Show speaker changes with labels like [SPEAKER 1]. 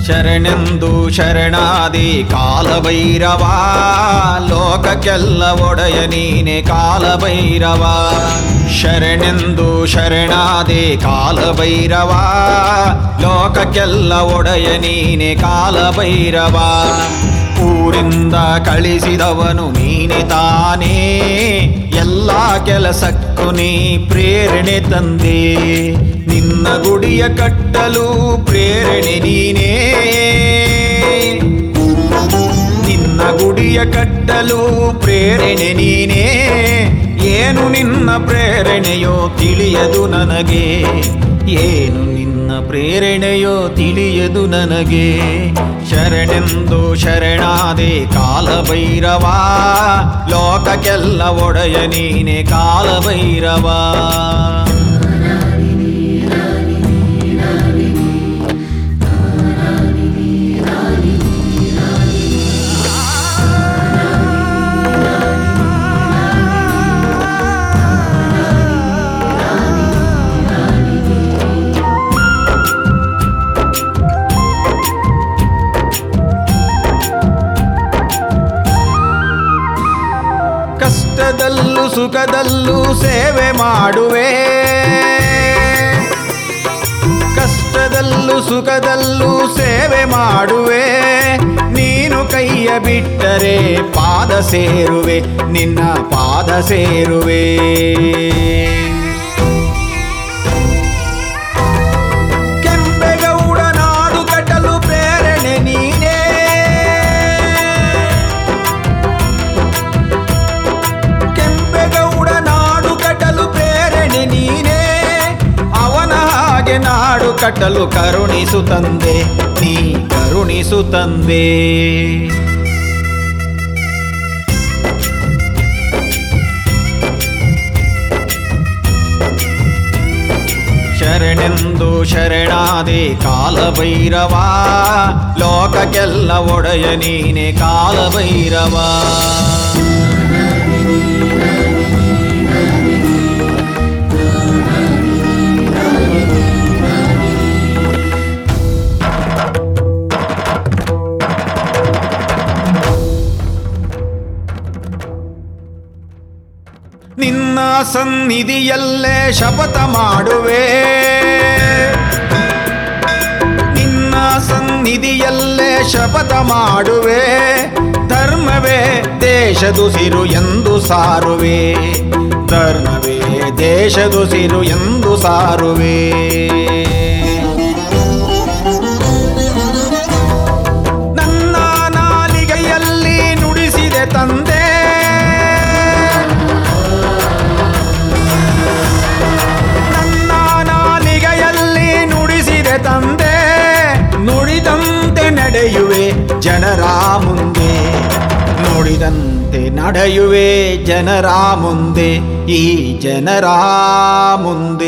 [SPEAKER 1] ಶರಣೆಂದು ಶರಣಾದಿ ಕಾಲಭೈರವ ಲೋಕಕ್ಕೆಲ್ಲ ಒಡೆಯ ನೀನೆ ಕಾಲಭೈರವ ಶರಣೆಂದು ಶರಣಾದಿ ಕಾಲಭೈರವ ಲೋಕಕ್ಕೆಲ್ಲ ಒಡೆಯ ನೀನೆ ಕಾಲಭೈರವ ಊರಿಂದ ಕಳಿಸಿದವನು ನೀನೆ ತಾನೇ ಎಲ್ಲ ಕೆಲಸಕ್ಕೂ ನೀ ಪ್ರೇರಣೆ ತಂದೆ ನಿನ್ನ ಗುಡಿಯ ಕಟ್ಟಲು ಪ್ರೇರಣೆ ನೀನೇ ನಿನ್ನ ಗುಡಿಯ ಕಟ್ಟಲು ಪ್ರೇರಣೆ ನೀನೇ ಏನು ನಿನ್ನ ಪ್ರೇರಣೆಯೋ ತಿಳಿಯದು ನನಗೆ ಏನು ನಿನ್ನ ಪ್ರೇರಣೆಯೋ ತಿಳಿಯದು ನನಗೆ ಶರಣೆಂದು ಶರಣಾದೆ ಕಾಲಭೈರವ ಲೋಕಕ್ಕೆಲ್ಲ ಒಡೆಯ ನೀನೆ ಕಾಲಭೈರವ ಕಷ್ಟದಲ್ಲೂ ಸುಖದಲ್ಲೂ ಸೇವೆ ಮಾಡುವೆ ಕಷ್ಟದಲ್ಲೂ ಸುಖದಲ್ಲೂ ಸೇವೆ ಮಾಡುವೆ ನೀನು ಕೈಯ ಬಿಟ್ಟರೆ ಪಾದ ಸೇರುವೆ ನಿನ್ನ ಪಾದ ಸೇರುವೆ ಕೆಂಪೆಗೌಡ ನಾಡು ಕಟ್ಟಲು ಪ್ರೇರಣೆ ನೀನೇ ಕೆಂಪೆಗೌಡ ನಾಡು ಕಟ್ಟಲು ಪ್ರೇರಣೆ ನೀನೇ ಅವನ ಹಾಗೆ ನಾಡು ಕಟ್ಟಲು ಕರುಣಿಸು ತಂದೆ ನೀ ಕರುಣಿಸು ತಂದೆ ಶರಣೆಂದು ಶರಣಾದೆ ಕಾಲಭೈರವ ಲೋಕಕ್ಕೆಲ್ಲ ಒಡೆಯ ನೀನೆ ಕಾಲಭೈರವ ನಿನ್ನ ಸನ್ನಿಧಿಯಲ್ಲೇ ಶಪಥ ಮಾಡುವೆ ನಿನ್ನ ಸನ್ನಿಧಿಯಲ್ಲೇ ಶಪಥ ಮಾಡುವೆ ಧರ್ಮವೇ ದೇಶದುಸಿರು ಎಂದು ಸಾರುವೆ ಧರ್ಮವೇ ದೇಶದುಸಿರು ಎಂದು ಸಾರುವೆ ನನ್ನ ನಾಲಿಗೆಯಲ್ಲಿ ನುಡಿಸಿದೆ ತಂದೆ ನನ್ನ ನಾಲಿಗೆಯಲ್ಲಿ ನುಡಿಸಿದೆ ತಂದೆ ನುಡಿದಂತೆ ನಡೆಯುವೆ ಜನರ ಮುಂದೆ ನುಡಿದಂತೆ ನಡೆಯುವೆ ಜನರ ಮುಂದೆ ಈ ಜನರ ಮುಂದೆ